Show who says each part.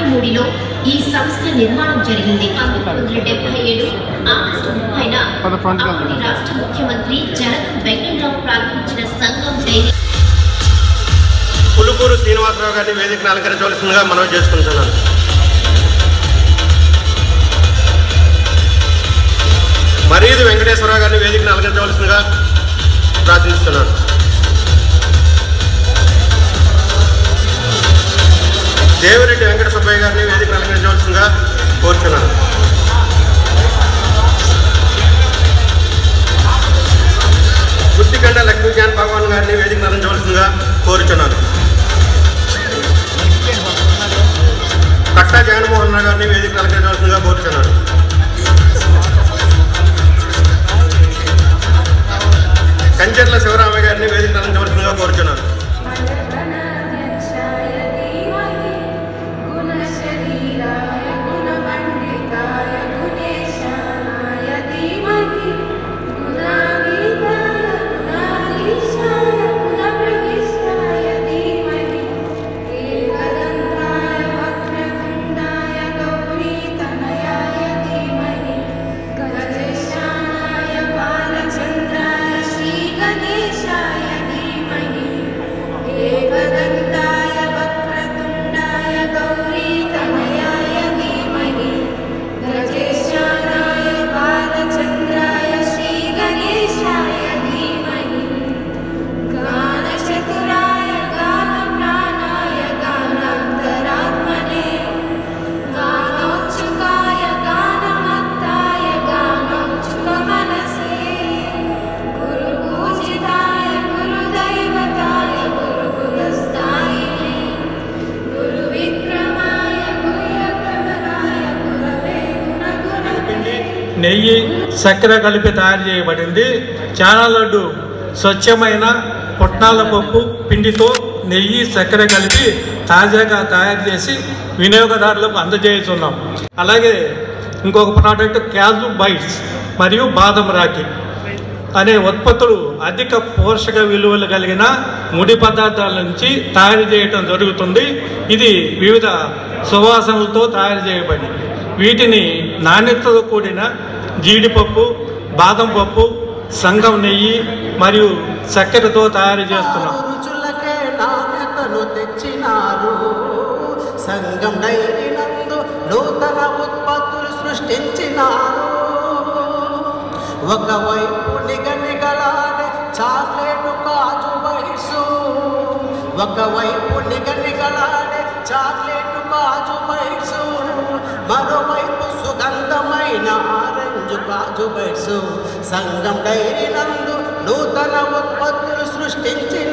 Speaker 1: మూడిలో ఈ సంస్థ నిర్మాణం జరిగింది పంతొమ్మిది వందల డెబ్బై ఏడు ఆగస్టు ముప్పైన అప్పటి రాష్ట్ర ముఖ్యమంత్రి జగన్ వెంకటరావు ప్రారంభించిన సంఘం డైరీ
Speaker 2: పులుకూరు శ్రీనివాసరావు గారిని వేదికను అలంకరించవలసిందిగా మనవి చేసుకుంటున్నాను మరీదు వెంకటేశ్వరరావు గారిని వేదికను అలంకరించవలసిందిగా ప్రార్థిస్తున్నాను దేవిరెడ్డి వెంకట సుబ్బయ్య గారిని వేదికను అలంకరించవలసిందిగా కోరుచున్నాను గుత్తికండ లక్ష్మీకాంత్ భగవాన్ గారిని వేదికను అలంకరించవలసిందిగా కోరుచున్నాను కట్టా జగన్మోహన్ రావు గారిని వేదిక అలంకరించవలసిందిగా కోరుచున్నాను కంచెర్ల శివరామయ్య గారిని వేదిక అలంకరించవలసిందిగా కోరుచున్నాను
Speaker 3: గణాధ్యక్షాయ ధీమహి గుణశరీరాయ గుణపండితాయ గుణేశానాయ ధీమహి గుణాతీతాయ గుణాధీశాయ గుణప్రవిష్టాయ ధీమహి ఏకదంతాయ వక్రతుండాయ గౌరీతనయాయ ధీమహి గజేశానాయ బాలచంద్రాయ శ్రీగణేశాయ ధీమహి ఏకదంతాయ వక్రతుండాయ గౌరీతనయాయ ధీమహి గజేశానాయ బాలచంద్రాయ శ్రీగణేశాయ ధీమహి గానచతురాయ గానప్రాణాయ గానాంతరాత్మనే గానోత్సుకాయ గానమత్తాయ గానోత్సుకమనసే గురుపూజితాయ గురుదైవతాయ గురుకులస్థాయినే గురువిక్రమాయ గుహ్యకమలాయ గురవే గుణగుణ
Speaker 4: నెయ్యి చక్కెర కలిపి తయారు చేయబడింది చాలా లడ్డు స్వచ్ఛమైన పుట్నాల పప్పు పిండితో నెయ్యి చక్కెర కలిపి తాజాగా తయారు చేసి వినియోగదారులకు అందజేస్తున్నాం అలాగే ఇంకొక ప్రోడక్ట్ క్యాజు బైట్స్ మరియు బాదం రాకి అనే ఉత్పత్తులు అధిక పోషక విలువలు కలిగిన ముడి పదార్థాల నుంచి తయారు చేయటం జరుగుతుంది ఇది వివిధ సువాసనలతో తయారు చేయబడి వీటిని నాణ్యతతో కూడిన జీడిపప్పు బాదం పప్పు సంగం నెయ్యి మరియు చక్కెరతో తయారు చేస్తున్నాం
Speaker 5: రుచులకే నాణ్యతను తెచ్చినారు సంఘం డైరీ నందు నూతన ఉత్పత్తులు సృష్టించినారు ఒకవైపు నిగనిగలాడే చాక్లెట్ కాజు బైట్సు ఒకవైపు నిగనిగలాడే చాక్లెట్ కాజు బైట్సు మరోవైపు సుగంధమైన ఆరెంజ్ కాజు బైట్సు సంఘం డైరీ నందు నూతన ఉత్పత్తులు సృష్టించి